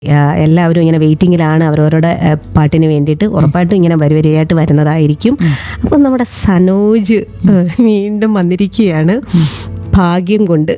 ആ, എല്ലാവരും ഇങ്ങനെ വെയിറ്റിങ്ങിലാണ് അവരവരുടെ ആ, പാട്ടിന് വേണ്ടിയിട്ട് ഉറപ്പായിട്ടും ഇങ്ങനെ വരിവരിയായിട്ട് വരുന്നതായിരിക്കും അപ്പം നമ്മുടെ സനോജ് ആ, വീണ്ടും വന്നിരിക്കുകയാണ് ഭാഗ്യം കൊണ്ട്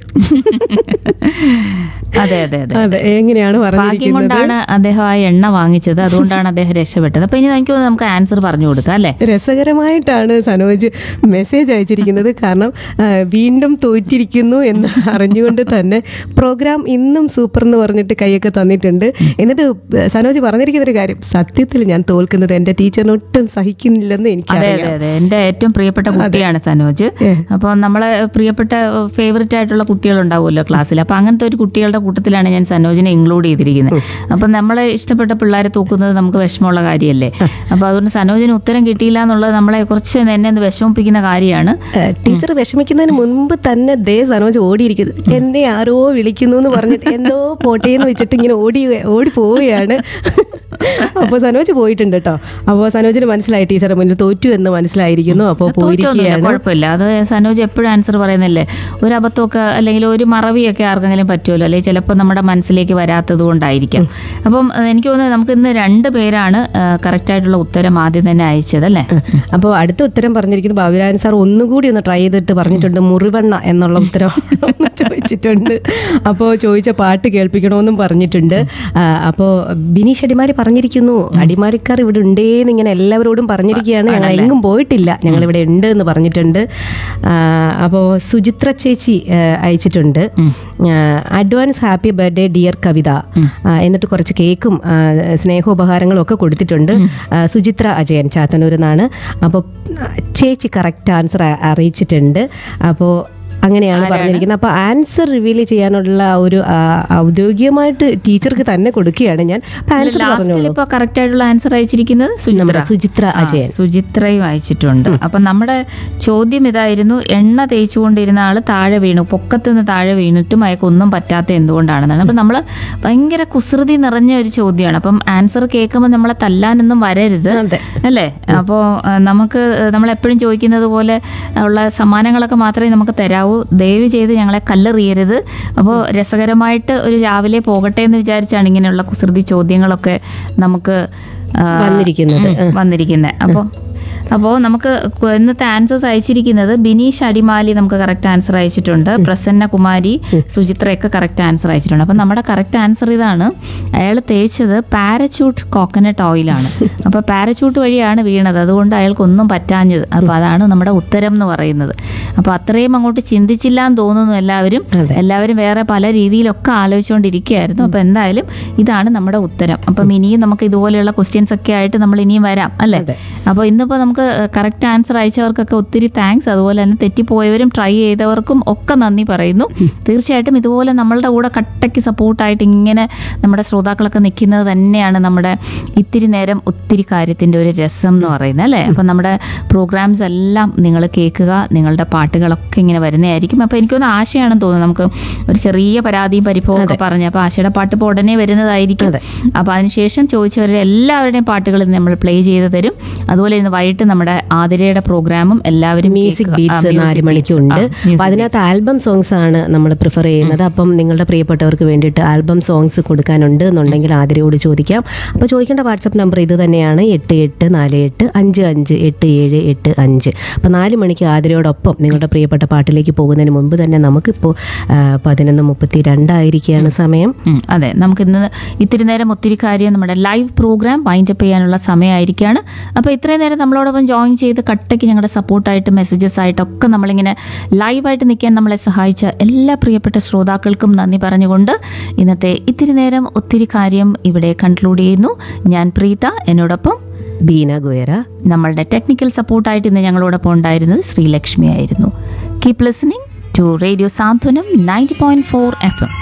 അതെ അതെ അതെ അതെ എങ്ങനെയാണ് ഭാഗ്യം പറഞ്ഞിരിക്കുന്നത് കൊണ്ടാണ് അദ്ദേഹം ആ എണ്ണ വാങ്ങിച്ചത് അതുകൊണ്ടാണ് അദ്ദേഹം രക്ഷപ്പെട്ടത് അപ്പൊ ഇനി എനിക്ക് തോന്നുന്നു നമുക്ക് ആൻസർ പറഞ്ഞു കൊടുക്കാം അല്ലേ രസകരമായിട്ടാണ് സനോജ് മെസ്സേജ് അയച്ചിരിക്കുന്നത് കാരണം ആ, വീണ്ടും തോറ്റിരിക്കുന്നു എന്ന് അറിഞ്ഞുകൊണ്ട് തന്നെ പ്രോഗ്രാം ഇന്നും സൂപ്പർ എന്ന് പറഞ്ഞിട്ട് കൈയൊക്കെ തന്നിട്ടുണ്ട് എന്നിട്ട് സനോജ് പറഞ്ഞിരിക്കുന്ന ഒരു കാര്യം സത്യത്തിൽ ഞാൻ തോൽക്കുന്നത് എൻ്റെ ടീച്ചറിന് ഒട്ടും സഹിക്കുന്നില്ലെന്ന് അതെ എനിക്കറിയാം അതെ അതെ എന്റെ ഏറ്റവും പ്രിയപ്പെട്ട കുട്ടിയാണ് സനോജ് അപ്പോൾ നമ്മളെ പ്രിയപ്പെട്ട ഫേവററ്റ് ആയിട്ടുള്ള കുട്ടികളുണ്ടാവുമല്ലോ ക്ലാസ്സിൽ അപ്പോൾ അങ്ങനത്തെ ഒരു കുട്ടികളുടെ കൂട്ടത്തിലാണ് ഞാൻ സനോജിനെ ഇൻക്ലൂഡ് ചെയ്തിരിക്കുന്നത് അപ്പം നമ്മളെ ഇഷ്ടപ്പെട്ട പിള്ളേരെ തൂക്കുന്നത് നമുക്ക് വിഷമമുള്ള കാര്യമല്ലേ അപ്പോൾ അതുകൊണ്ട് സനോജിന് ഉത്തരം കിട്ടിയില്ല എന്നുള്ളത് നമ്മളെ കുറച്ച് എന്നെ ഒന്ന് വിഷമിപ്പിക്കുന്ന കാര്യമാണ് ടീച്ചർ വിഷമിക്കുന്നതിന് മുൻപ് തന്നെ ദേ സനോജ് ഓടിയിരിക്കുന്നത് എന്നെ ആരോ വിളിക്കുന്നു എന്ന് പറഞ്ഞിട്ട് എന്തോ പോട്ടേന്ന് വെച്ചിട്ട് ഇങ്ങനെ ഓടി ഓടി പോവുകയാണ് അപ്പോൾ സനോജ് പോയിട്ടുണ്ട് കേട്ടോ അപ്പോൾ സനോജിന് മനസ്സിലായി ടീച്ചറെ മുന്നിൽ തോറ്റു എന്ന് മനസ്സിലായിരിക്കുന്നു അപ്പോൾ തോറ്റൊന്നുമില്ല പോയിരിക്കുകയാണ് കുഴപ്പമില്ല അത് സനോജ് എപ്പോഴും ആൻസർ പറയുന്നില്ലേ ഒരു അബദ്ധമൊക്കെ അല്ലെങ്കിൽ ഒരു മറവിയൊക്കെ ആർക്കെങ്കിലും പറ്റുമല്ലോ അല്ലെങ്കിൽ ചിലപ്പോൾ നമ്മുടെ മനസ്സിലേക്ക് വരാത്തത് കൊണ്ടായിരിക്കാം അപ്പം അഹ് എനിക്ക് തോന്നുന്നത് നമുക്ക് ഇന്ന് രണ്ട് പേരാണ് കറക്റ്റ് ആയിട്ടുള്ള ഉത്തരം ആദ്യം തന്നെ അയച്ചത് അല്ലേ അപ്പോൾ അടുത്ത ഉത്തരം പറഞ്ഞിരിക്കുന്നത് ബാബുരാൻ സാർ ഒന്നുകൂടി ഒന്ന് ട്രൈ ചെയ്തിട്ട് പറഞ്ഞിട്ടുണ്ട് മുറിവെണ്ണ എന്നുള്ള ഉത്തരം ഒന്ന് ചോദിച്ചിട്ടുണ്ട് അപ്പോൾ ചോദിച്ച പാട്ട് കേൾപ്പിക്കണമെന്നും പറഞ്ഞിട്ടുണ്ട് അപ്പോൾ ബിനീഷ് അടിമാലി പറഞ്ഞിരിക്കുന്നു അടിമാലിക്കാർ ഇവിടെ ഉണ്ടേന്ന് ഇങ്ങനെ എല്ലാവരോടും പറഞ്ഞിരിക്കുകയാണ് ഞങ്ങൾ എങ്ങും പോയിട്ടില്ല ഞങ്ങൾ ഇവിടെ ഉണ്ട് എന്ന് പറഞ്ഞിട്ടുണ്ട് അപ്പോൾ സുചിത്ര ചേച്ചി ആ, അയച്ചിട്ടുണ്ട് advance happy birthday dear Kavitha ആ, എന്നിട്ട് കുറച്ച് കേക്കും ആ, സ്നേഹോപഹാരങ്ങളും ഒക്കെ കൊടുത്തിട്ടുണ്ട് ആ, സുചിത്ര അജയൻ ചാത്തന്നൂരിൽ നിന്നാണ് അപ്പോൾ ചേച്ചി കറക്റ്റ് ആൻസർ അറിയിച്ചിട്ടുണ്ട് അപ്പോൾ അങ്ങനെയാണ് പറഞ്ഞിരിക്കുന്നത് അപ്പോൾ ആൻസർ റിവീൽ ചെയ്യാനുള്ള ഒരു ആ, ഔദ്യോഗികമായിട്ട് ടീച്ചർക്ക് തന്നെ കൊടുക്കുകയാണ് ഞാൻ ആൻസർ ലാസ്റ്റിൽ പറഞ്ഞോളൂ ഇപ്പോൾ കറക്റ്റ് ആയിട്ടുള്ള ആൻസർ അയച്ചിരിക്കുന്നത് സുചിത്ര നമ്മുടെ സുചിത്ര ആ, അജയൻ സുചിത്രയും അയച്ചിട്ടുണ്ട് അപ്പം നമ്മുടെ ചോദ്യം ഇതായിരുന്നു എണ്ണ തേച്ചുകൊണ്ടിരുന്ന ആള് താഴെ വീണു പൊക്കത്ത് നിന്ന് താഴെ വീണിട്ടും അയാൾക്കൊന്നും പറ്റാത്ത എന്തുകൊണ്ടാണെന്നാണ് അപ്പം നമ്മൾ ഭയങ്കര കുസൃതി നിറഞ്ഞ ഒരു ചോദ്യമാണ് അപ്പം ആൻസർ കേൾക്കുമ്പോൾ നമ്മളെ തല്ലാനൊന്നും വരരുത് അതെ. അല്ലേ അപ്പോൾ നമുക്ക് നമ്മൾ എപ്പോഴും ചോദിക്കുന്നത് പോലെ ഉള്ള സമ്മാനങ്ങളൊക്കെ മാത്രമേ നമുക്ക് തരാവൂ ദയവ് ചെയ്ത് ഞങ്ങളെ കല്ലെറിയരുത് അപ്പോൾ രസകരമായിട്ട് ഒരു രാവിലെ പോകട്ടെ എന്ന് വിചാരിച്ചാണ് ഇങ്ങനെയുള്ള കുസൃതി ചോദ്യങ്ങളൊക്കെ നമുക്ക് ആ, വന്നിരിക്കുന്നത് വന്നിരിക്കുന്നത് അപ്പോൾ അപ്പോൾ നമുക്ക് കു- ഇന്നത്തെ ആൻസേഴ്സ് അയച്ചിരിക്കുന്നത് ബിനീഷ് അടിമാലി നമുക്ക് കറക്റ്റ് ആൻസർ അയച്ചിട്ടുണ്ട് പ്രസന്ന കുമാരി സുചിത്രയൊക്കെ കറക്റ്റ് ആൻസർ അയച്ചിട്ടുണ്ട് അപ്പം നമ്മുടെ കറക്റ്റ് ആൻസർ ഇതാണ് അയാൾ തേച്ചത് പാരച്യൂട്ട് കോക്കനട്ട് ഓയിലാണ് അപ്പോൾ പാരച്യൂട്ട് വഴിയാണ് വീണത് അതുകൊണ്ട് അയാൾക്കൊന്നും പറ്റാഞ്ഞത് അപ്പോൾ അതാണ് നമ്മുടെ ഉത്തരം എന്ന് പറയുന്നത് അപ്പോൾ അത്രയും അങ്ങോട്ട് ചിന്തിച്ചില്ല എന്ന് തോന്നുന്നു എല്ലാവരും അതെ. എല്ലാവരും വേറെ പല രീതിയിലൊക്കെ ആലോചിച്ചുകൊണ്ടിരിക്കുകയായിരുന്നു അപ്പോൾ എന്തായാലും ഇതാണ് നമ്മുടെ ഉത്തരം അപ്പം ഇനിയും നമുക്ക് ഇതുപോലെയുള്ള ക്വസ്റ്റ്യൻസ് ഒക്കെ ആയിട്ട് നമ്മൾ ഇനിയും വരാം അല്ലേ അതെ. അപ്പോൾ ഇന്നിപ്പോൾ നമുക്ക് കറക്റ്റ് ആൻസർ അയച്ചവർക്കൊക്കെ ഒത്തിരി താങ്ക്സ് അതുപോലെ തന്നെ തെറ്റിപ്പോയവരും ട്രൈ ചെയ്തവർക്കും ഒക്കെ നന്ദി പറയുന്നു തീർച്ചയായിട്ടും ഇതുപോലെ നമ്മളുടെ കൂടെ കട്ടയ്ക്ക് സപ്പോർട്ടായിട്ട് ഇങ്ങനെ നമ്മുടെ ശ്രോതാക്കളൊക്കെ നിൽക്കുന്നത് തന്നെയാണ് നമ്മുടെ ഇത്തിരി നേരം ഒത്തിരി കാര്യത്തിൻ്റെ ഒരു രസം എന്ന് പറയുന്നത് അല്ലേ അപ്പം നമ്മുടെ പ്രോഗ്രാംസ് എല്ലാം നിങ്ങൾ കേൾക്കുക നിങ്ങളുടെ പാട്ടുകളൊക്കെ ഇങ്ങനെ വരുന്നതായിരിക്കും അപ്പോൾ എനിക്കൊന്ന് ആശയാണെന്ന് തോന്നുന്നു നമുക്ക് ഒരു ചെറിയ പരാതിയും പരിഭവം ഒക്കെ പറഞ്ഞ് അപ്പോൾ ആശയുടെ പാട്ട് ഇപ്പോൾ ഉടനെ വരുന്നതായിരിക്കും അതെ. അപ്പോൾ അതിനുശേഷം ചോദിച്ചവരുടെ എല്ലാവരുടെയും പാട്ടുകൾ ഇന്ന് നമ്മൾ പ്ലേ ചെയ്ത് തരും അതുപോലെ ഇന്ന് വൈകിട്ട് നമ്മുടെ ആതിരയുടെ പ്രോഗ്രാമും എല്ലാവരും മ്യൂസിക് കേൾക്കുക. ആ, ബീറ്റ്സ് music നാല് beats. മണിക്കുണ്ട് ആ, music അപ്പോൾ അതിനകത്ത് ആൽബം സോങ്സ് ആണ് നമ്മൾ പ്രിഫർ ചെയ്യുന്നത് അപ്പം നിങ്ങളുടെ പ്രിയപ്പെട്ടവർക്ക് വേണ്ടിയിട്ട് ആൽബം സോങ്സ് കൊടുക്കാനുണ്ട് എന്നുണ്ടെങ്കിൽ ആതിരയോട് ചോദിക്കാം അപ്പോൾ ചോദിക്കേണ്ട വാട്സപ്പ് നമ്പർ ഇത് തന്നെയാണ് എട്ട് എട്ട് നാല് എട്ട് അഞ്ച് അഞ്ച് എട്ട് ഏഴ് എട്ട് അഞ്ച് അപ്പോൾ നാല് മണിക്ക് ആതിരയോടൊപ്പം നിങ്ങളുടെ പ്രിയപ്പെട്ട പാട്ടിലേക്ക് പോകുന്നതിന് മുൻപ് തന്നെ നമുക്കിപ്പോൾ ആ, പതിനൊന്ന് മുപ്പത്തി രണ്ടായിരിക്കുകയാണ് സമയം ഉം, അതെ നമുക്ക് ഇന്ന് ഇത്തിരി നേരം ഒത്തിരി കാര്യം നമ്മുടെ ലൈവ് പ്രോഗ്രാം വൈൻഡപ്പ് ചെയ്യാനുള്ള സമയമായിരിക്കുകയാണ് അപ്പോൾ ഇത്രയും നേരം നമ്മളോടൊപ്പം ജോയിൻ ചെയ്ത് കട്ടയ്ക്ക് ഞങ്ങളുടെ സപ്പോർട്ടായിട്ട് മെസ്സേജസ് ആയിട്ടൊക്കെ നമ്മളിങ്ങനെ ലൈവായിട്ട് നിൽക്കാൻ നമ്മളെ സഹായിച്ച എല്ലാ പ്രിയപ്പെട്ട ശ്രോതാക്കൾക്കും നന്ദി പറഞ്ഞുകൊണ്ട് ഇന്നത്തെ ഇത്തിരി നേരം ഒത്തിരി കാര്യം ഇവിടെ കൺക്ലൂഡ് ചെയ്യുന്നു ഞാൻ പ്രീത എന്നോടൊപ്പം ബീന ഗോയറ നമ്മളുടെ ടെക്നിക്കൽ സപ്പോർട്ടായിട്ട് ഇന്ന് ഞങ്ങളോടൊപ്പം ഉണ്ടായിരുന്നത് ശ്രീലക്ഷ്മി ആയിരുന്നു keep listening to radio Santhwanam ninety point four F M